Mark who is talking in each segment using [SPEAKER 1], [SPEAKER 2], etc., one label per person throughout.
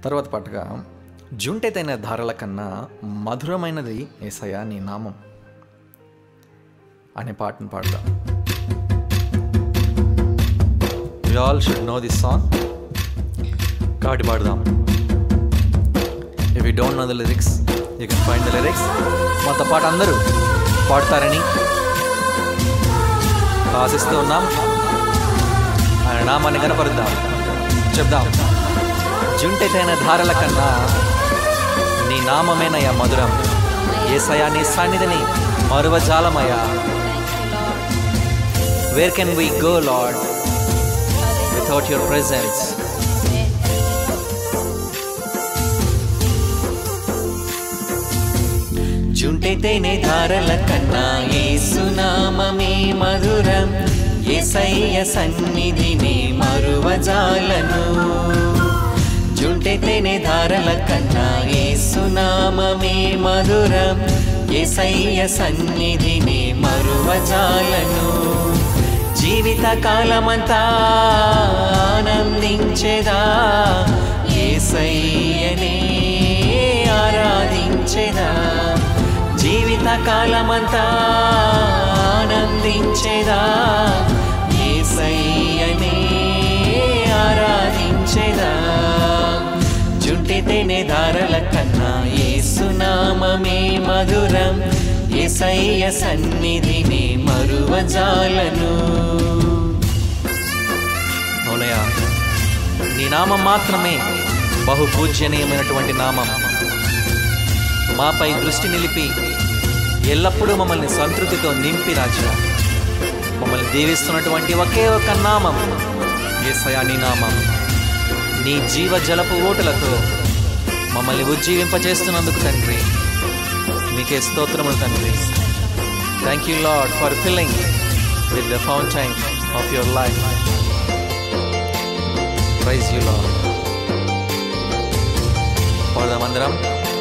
[SPEAKER 1] తర్వాత పాటగా జుంటెతైన ధారల కన్నా మధురమైనది ఏసయ్య నీ నామం అనే పాటను పాడదాం we all should know this song కాబట్టి పాడదాం if you don't know the lyrics you can find the lyrics మొత్తం పాట అందరూ పాడతారని ఆశిస్తూ ఉన్నాం ఆయన నామాన్ని కనపరుద్దాం చెప్దాం జుంటెతైన ధారల కన్నా నీ నామమేనయ్యా మధురం ఏసయా నీ సన్నిధిని మరువజాలమయ్యా where can we go Lord without your presence జుంటెతేనే ధారల కన్నా ఏసునామమే మధురం ఏసయ్య సన్నిధిని మరువజాలను జుంటెతేనే ధారల కన్నా ఏసునామమే మధురం ఏసయ్య సన్నిధిని మరువజాలను జీవిత కాలమంతా ఆనందించెదా ఏసయ్యనే ఆరాధించెదా జీవిత కాలమంతా ఆనందించెదా ఏసయ్యనే ఆరాధించెదా జుంటితేనే ధారల కన్నా ఏసునామమే మధురం ఏసయ్య సన్నిధిని మరువజాలను అవునయ్యా నీ నామం మాత్రమే బహు పూజ్యనీయమైనటువంటి నామం మాపై దృష్టి నిలిపి ఎల్లప్పుడూ మమ్మల్ని సంతృప్తితో నింపి రాజా మమ్మల్ని దీవిస్తున్నటువంటి ఒకే ఒక నామం ఏసయా నీ నామం నీ జీవ జలపు ఓటులతో మమ్మల్ని ఉజ్జీవింపచేస్తున్నందుకు తండ్రి మీకే స్తోత్రములు తండ్రి thank you Lord for filling with the fountain of your life praise you Lord పాడదామందరం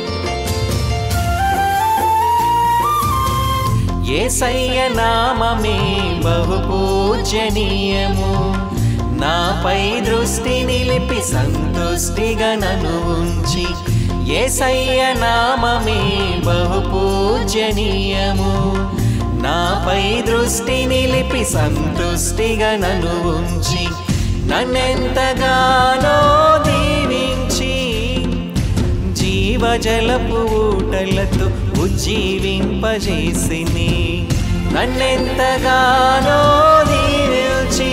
[SPEAKER 1] ఏసయ్య నామమే బహు పూజనీయము నాపై దృష్టి నిలిపి సంతుష్టిగా నన్ను ఉంచి ఏసయ్య నామమే బహు పూజనీయము నాపై దృష్టి నిలిపి సంతుష్టిగా నన్ను ఉంచి నన్నెంతగానో దీవించి జీవజలపు ఊటలతో ఉజ్జీవింపజేసిని నన్నెంతగానో దీవించి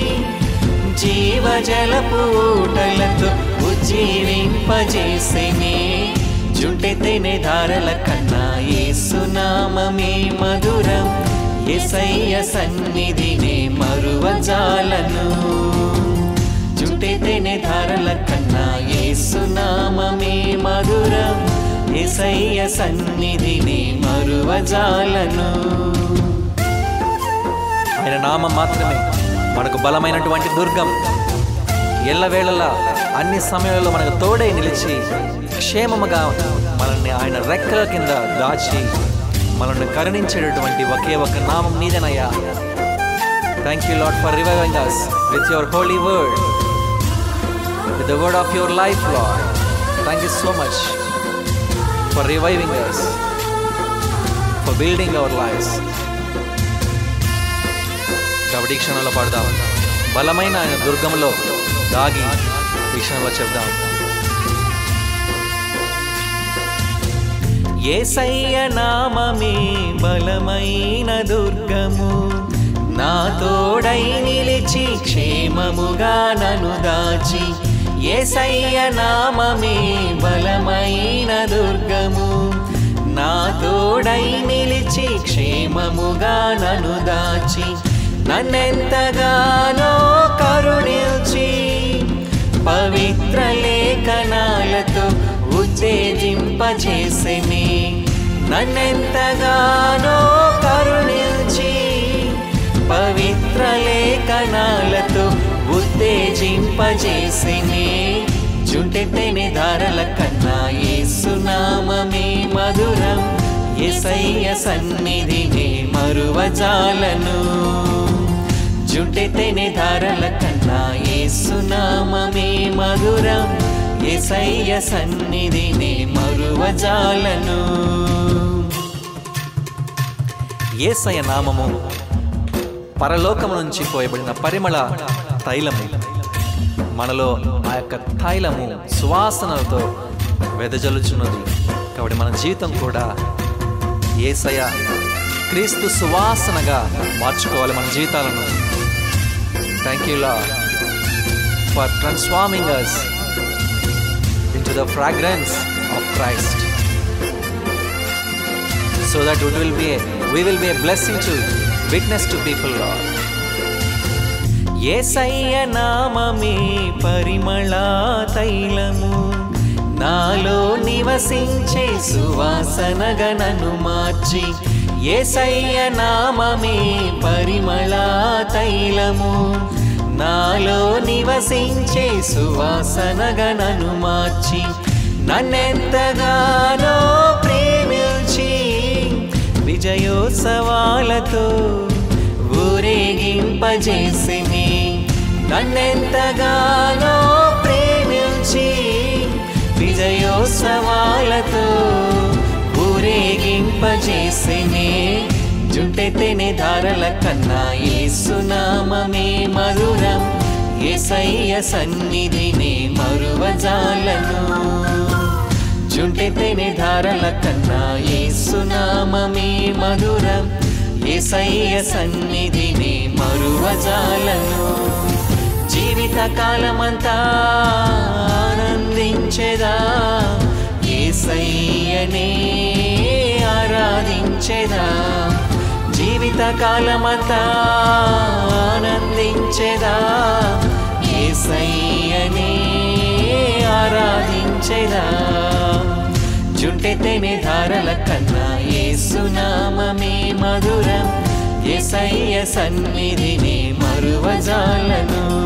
[SPEAKER 1] జీవజలపు ఊటలతో ఉజ్జీవింపజేసిని జుంటెతేనే ధారల కన్నా ఏసునామమే మధురం ఎసయ్య సన్నిధినే మరువజాలను జుంటెతేనే ధారల కన్నా ఏసునామమే మధురం ఎసయ్య సన్నిధిని మరువజాలను ఆయన నామం మాత్రమే మనకు బలమైనటువంటి దుర్గం ఎల్లవేళలా అన్ని సమయాలలో మనకు తోడై నిలిచి క్షేమముగా మనల్ని ఆయన రెక్కల కింద దాచి మనల్ని కరుణించేటటువంటి ఒకే ఒక నామం నీదనయ్యా thank you Lord for reviving us with your holy word with the word of your life, Lord. Thank you so much for reviving us, for building our lives. కాబట్టి ఈ క్షణంలో పాడదాం బలమైన ఆయన దుర్గంలో దాగి ఈ క్షణంలో చెప్దాం ఏసయ్య నామమే బలమైన దుర్గము నా తోడై నిలిచి క్షేమముగా నను దాచి ఏసయ్య నామమే బలమైన దుర్గము నా తోడై నిలిచి క్షేమముగా నను దాచి నన్నెంతగానో కరుణించి పవిత్ర లేఖనాలతో ఉత్తేజింపజేసిని నన్నెంతగానో కరుణించి పవిత్ర లేఖనాలతో ఉత్తేజింపజేసిని జుంటెతేనే ధారల కన్నా ఏసునామమే మధురం ఎసయ్య సన్నిధిని మరువజాలను జుంటెతేనే ధారల కన్నా ఏసునామమే మధురం ఏసయ్య సన్నిధిని మరువజాలను ఏసయ్య నామము పరలోకము నుంచి పోయబడిన పరిమళ తైలము మనలో ఆ యొక్క తైలము సువాసనలతో వెదజల్లుచున్నది కాబట్టి మన జీవితం కూడా ఏసయ క్రీస్తు సువాసనగా మార్చుకోవాలి మన జీవితాలను thank you Lord for transforming us into the fragrance of Christ so that it will be a, we will be a blessing to witness to people lord ఏసయ్య నామమే పరిమళ తైలము నాలో నివసించే సువాసనగా నన్ను మార్చి ఏసయ్య నామమే పరిమళ తైలము నాలో నివసించే సువాసనగా నన్ను మార్చి నన్నెంతగానో ప్రేమించి విజయోత్సవాలతో ఊరేగింపజేసిని నన్నెంతగానో ప్రేమించి విజయోత్సవాలతో ఊరేగింపజేసిని జుంటెతెనే ధారల కన్నా ఏసునామమే మధురం ఏసయ్య సన్నిధిని మరువజాలను జుంటెతెనే ధారల కన్నా ఏసునామమే మధురం ఏసయ్య సన్నిధిని మరువజాలను జీవిత కాలమంతా ఆనందించెదా ఏసయ్యనే ఆరాధించెదా జీవిత కాలమంతా ఆనందించెదా ఏసయ్యనే ఆరాధించెదా జుంటెతెనే ధారల కన్నా ఏసునామమే మధురం ఏసయ్య సన్నిధిని మరువజాలను